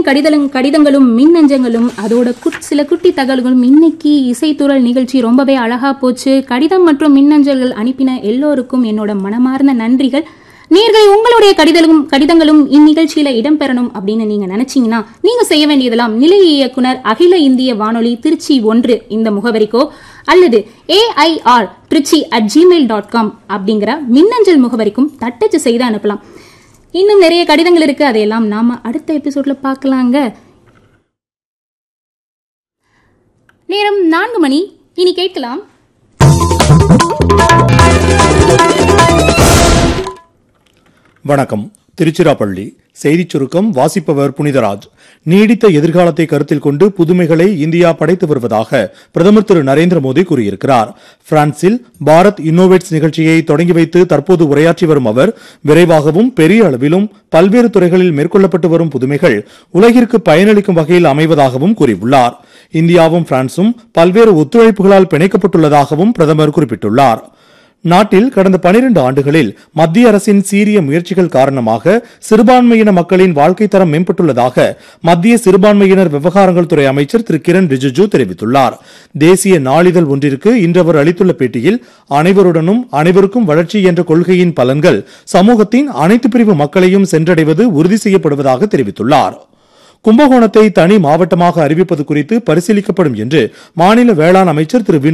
கடிதலும் கடிதங்களும் மின்னஞ்சங்களும் அதோட குட்- சில குட்டி தகவல்களும் இன்னைக்கு இசைத்துறல் நிகழ்ச்சி ரொம்பவே அழகா போச்சு கடிதம் மற்றும் மின்னஞ்சல்கள் அனுப்பின எல்லோருக்கும் என்னோட மனமார்ந்த நன்றிகள் நேர்களை உங்களுடைய கடிதங்களும் கடிதங்களும் இந்நிகழ்ச்சியில இடம்பெறணும் அப்படின்னு நீங்க நினைச்சீங்கன்னா நீங்க செய்ய வேண்டியதெல்லாம் நிலைய இயக்குனர் அகில இந்திய வானொலி திருச்சி ஒன்று இந்த முகவரிக்கோ அல்லது AIR Tiruchi at Gmail dot com அப்படிங்கிற மின்னஞ்சல் முகவரிக்கும் தட்டச்சு செய்து அனுப்பலாம் இன்னும் நிறைய கடிதங்கள் இருக்கு அதையெல்லாம் நாம அடுத்த எபிசோட்ல பார்க்கலாங்க நேரம் நான்கு மணி இனி கேட்கலாம் வணக்கம் திருச்சிராப்பள்ளி செய்திச் சுருக்கம் வாசிப்பவர் புனிதராஜ் நீடித்த எதிர்காலத்தை கருத்தில் கொண்டு புதுமைகளை இந்தியா படைத்து வருவதாக பிரதமர் திரு நரேந்திர மோடி கூறியிருக்கிறார் பிரான்சில் பாரத் இன்னோவேட்ஸ் நிகழ்ச்சியை தொடங்கி வைத்து தற்போது உரையாற்றி வரும் அவர் விரைவாகவும் பெரிய அளவிலும் பல்வேறு துறைகளில் மேற்கொள்ளப்பட்டு வரும் புதுமைகள் உலகிற்கு பயனளிக்கும் வகையில் அமைவதாகவும் கூறியுள்ளார் இந்தியாவும் பிரான்சும் பல்வேறு ஒத்துழைப்புகளால் பிணைக்கப்பட்டுள்ளதாகவும் பிரதமர் குறிப்பிட்டுள்ளார் நாட்டில் கடந்த 12 ஆண்டுகளில் மத்திய அரசின் சீரிய முயற்சிகள் காரணமாக சிறுபான்மையின மக்களின் வாழ்க்கை தரம் மேம்பட்டுள்ளதாக மத்திய சிறுபான்மையினர் விவகாரங்கள் துறை அமைச்சர் திரு கிரண் ரிஜிஜு தெரிவித்துள்ளார் தேசிய நாளிதழ் ஒன்றிற்கு இன்று அவர் அளித்துள்ள பேட்டியில் அனைவருடனும் அனைவருக்கும் வளர்ச்சி என்ற கொள்கையின் பலன்கள் சமூகத்தின் அனைத்து பிரிவு மக்களையும் சென்றடைவது உறுதி செய்யப்படுவதாக தெரிவித்துள்ளார் கும்பகோணத்தை தனி மாவட்டமாக அறிவிப்பது குறித்து பரிசீலிக்கப்படும் என்று மாநில வேளாண் அமைச்சர் திரு வினோத்